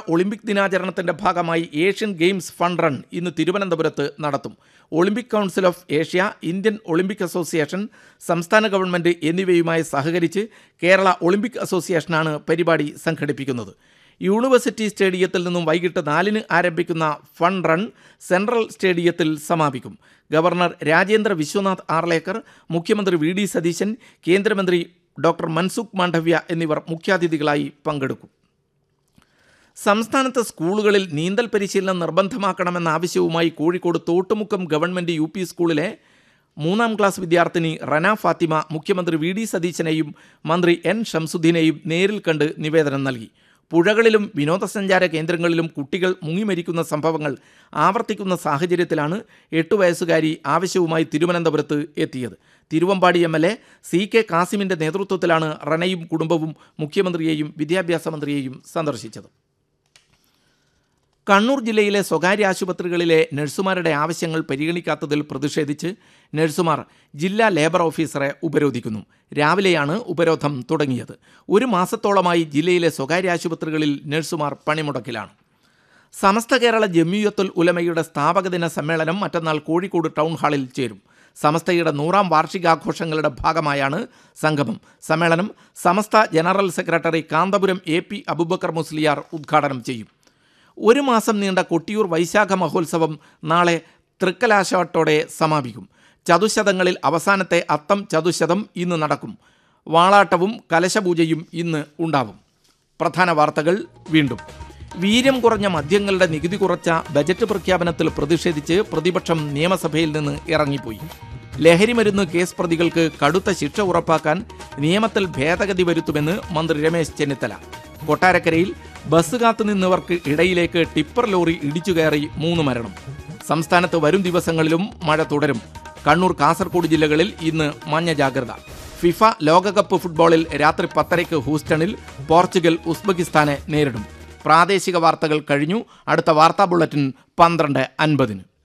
Olympic ദിനാചരണത്തിന്റെ ഭാഗമായി Asian games fund run ഇന്ന് തിരുവനന്തപുരത്ത് നടത്തും Olympic council of Asia Indian Olympic association സംസ്ഥാന ഗവൺമെന്റ് എന്നിവയുമായി സഹകരിച്ച് കേരള ഒളിമ്പിക് അസോസിയേഷനാണ് പരിപാടി സംഘടിപ്പിക്കുന്നത് യൂണിവേഴ്സിറ്റി സ്റ്റേഡിയത്തിൽ നിന്നും വൈകിട്ട് നാലിന് ആരംഭിക്കുന്ന ഫണ്ട് റൺ സെൻട്രൽ സ്റ്റേഡിയത്തിൽ സമാപിക്കും ഗവർണർ രാജേന്ദ്ര വിശ്വനാഥ് ആർലേക്കർ മുഖ്യമന്ത്രി വി ഡി സതീശൻ കേന്ദ്രമന്ത്രി ഡോക്ടർ മൻസുഖ് മാണ്ഡവ്യ എന്നിവർ മുഖ്യാതിഥികളായി പങ്കെടുക്കും സംസ്ഥാനത്ത് സ്കൂളുകളിൽ നീന്തൽ പരിശീലനം നിർബന്ധമാക്കണമെന്ന ആവശ്യവുമായി Kozhikode Thottumukkam government U P സ്കൂളിലെ മൂന്നാം ക്ലാസ് വിദ്യാർത്ഥിനി റന ഫാത്തിമ മുഖ്യമന്ത്രി വി ഡി സതീശനെയും മന്ത്രി എൻ ഷംസുദ്ദീനെയും നേരിൽ കണ്ട് നിവേദനം നൽകി പുഴകളിലും വിനോദസഞ്ചാര കേന്ദ്രങ്ങളിലും കുട്ടികൾ മുങ്ങിമരിക്കുന്ന സംഭവങ്ങൾ ആവർത്തിക്കുന്ന സാഹചര്യത്തിലാണ് എട്ടു വയസ്സുകാരി ആവശ്യവുമായി തിരുവനന്തപുരത്ത് എത്തിയത് Thiruvambady M L A C K കാസിമിൻ്റെ നേതൃത്വത്തിലാണ് റനയും കുടുംബവും മുഖ്യമന്ത്രിയെയും വിദ്യാഭ്യാസ മന്ത്രിയെയും സന്ദർശിച്ചത് കണ്ണൂർ ജില്ലയിലെ സ്വകാര്യ ആശുപത്രികളിലെ നഴ്സുമാരുടെ ആവശ്യങ്ങൾ പരിഗണിക്കാത്തതിൽ പ്രതിഷേധിച്ച് നഴ്സുമാർ ജില്ലാ ലേബർ ഓഫീസറെ ഉപരോധിക്കുന്നു രാവിലെയാണ് ഉപരോധം തുടങ്ങിയത് ഒരു മാസത്തോളമായി ജില്ലയിലെ സ്വകാര്യ ആശുപത്രികളിൽ നഴ്സുമാർ പണിമുടക്കിലാണ് സമസ്ത കേരള ജമിയത്തുൽ ഉലമയുടെ സ്ഥാപക ദിന സമ്മേളനം മറ്റന്നാൾ കോഴിക്കോട് ടൗൺ ഹാളിൽ ചേരും സമസ്തയുടെ നൂറാം വാർഷികാഘോഷങ്ങളുടെ ഭാഗമായാണ് സംഗമം സമ്മേളനം Samastha general secretary Kanthapuram A P Abubakar Musliyar ഉദ്ഘാടനം ചെയ്യും ഒരു മാസം നീണ്ട കൊട്ടിയൂർ വൈശാഖ മഹോത്സവം നാളെ തൃക്കലാശാട്ടോടെ സമാപിക്കും ചതുശതങ്ങളിൽ അവസാനത്തെ അത്തം ചതുശതം ഇന്ന് നടക്കും വാളാട്ടവും കലശപൂജയും ഇന്ന് ഉണ്ടാവും പ്രധാന വാർത്തകൾ വീണ്ടും വീര്യം കുറഞ്ഞ മദ്യങ്ങളുടെ നികുതി കുറച്ച ബജറ്റ് പ്രഖ്യാപനത്തിൽ പ്രതിഷേധിച്ച് പ്രതിപക്ഷം നിയമസഭയിൽ നിന്ന് ഇറങ്ങിപ്പോയി ലഹരിമരുന്ന് കേസ് പ്രതികൾക്ക് കടുത്ത ശിക്ഷ ഉറപ്പാക്കാൻ നിയമത്തിൽ ഭേദഗതി വരുത്തുമെന്ന് മന്ത്രി രമേശ് ചെന്നിത്തല കൊട്ടാരക്കരയിൽ ബസ് കാത്തു നിന്നവർക്ക് ഇടയിലേക്ക് ടിപ്പർ ലോറി ഇടിച്ചു കയറി മൂന്ന് മരണം സംസ്ഥാനത്ത് വരും ദിവസങ്ങളിലും മഴ തുടരും കണ്ണൂർ കാസർഗോഡ് ജില്ലകളിൽ ഇന്ന് മഞ്ഞ ജാഗ്രത ഫിഫ ലോകകപ്പ് ഫുട്ബോളിൽ രാത്രി പത്തരയ്ക്ക് ഹൂസ്റ്റണിൽ പോർച്ചുഗൽ ഉസ്ബെക്കിസ്ഥാനെ നേരിടും പ്രാദേശിക വാർത്തകൾ കഴിഞ്ഞു അടുത്ത വാർത്താ ബുള്ളറ്റിൻ പന്ത്രണ്ട് അൻപതിന്